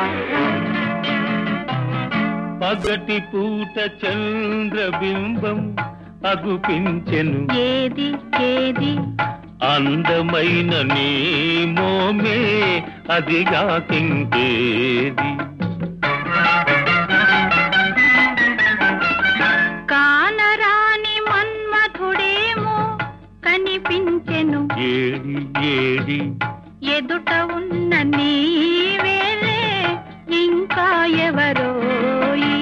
పగటి పూట చంద్రబింబం అగుపించెను ఏది ఏది అందమైన నీ మోమే అదిగా కింకేది కానరాని మన్మధుడేమో కనిపించెను ఏడి ఏడి ఎదుట ఉన్న నీవేలే ఇంకా ఎవరోయి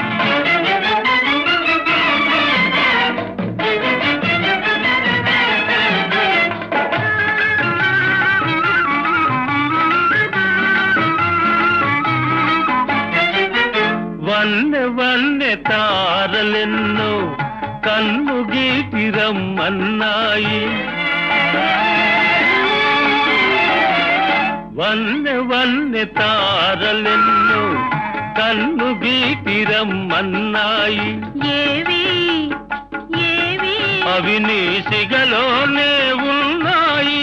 వన్నె వన్నె తారలెన్నో కన్ను గీటి రమ్మన్నాయి వన్నె వన్నె తారలెన్నో కన్ను గీటి రమ్మన్నాయి ఏవి ఏవి అవి నీ సిగలోనే ఉన్నాయి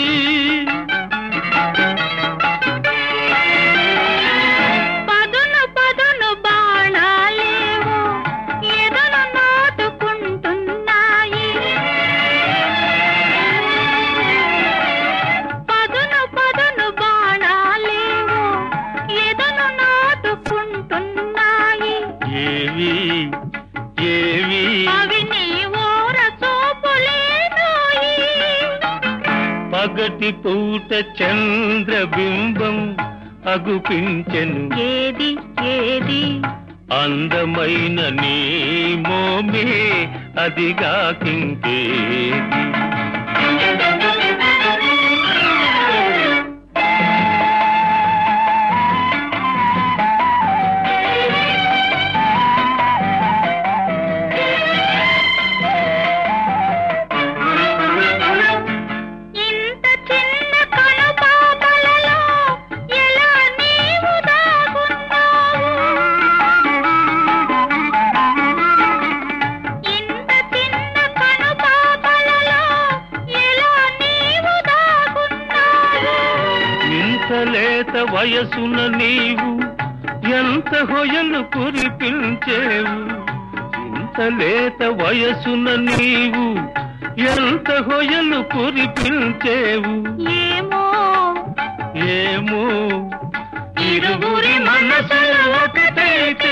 పదును పదును బాణాలేవో ఎదను నాటుకుంటున్నాయి పదును పదును బాణాలేవో ఎదను నాటుకుంటున్నాయి ఏవి ఏవి అవి నీ ఓర చూపులేనోయి పగటి పూట చంద్రబింబం అగుపించెను ఏది ఏది అందమైన నీ మోమే అదిగా కింకేది ఇంత చిన్న కనుపాపలలో ఎలా నీవు దాగున్నావు ఇంత చిన్న కనుపాపలలో ఎలా నీవు దాగున్నావు ఇంత లేత వయసున నీవు ఎంత హొయలు కురిపించేవు ఇంత లేత వయసున నీవు ఎంత హొయలు కురిపించేవు ఏమో ఏమో ఇరువురి మనసులు ఒకటైతే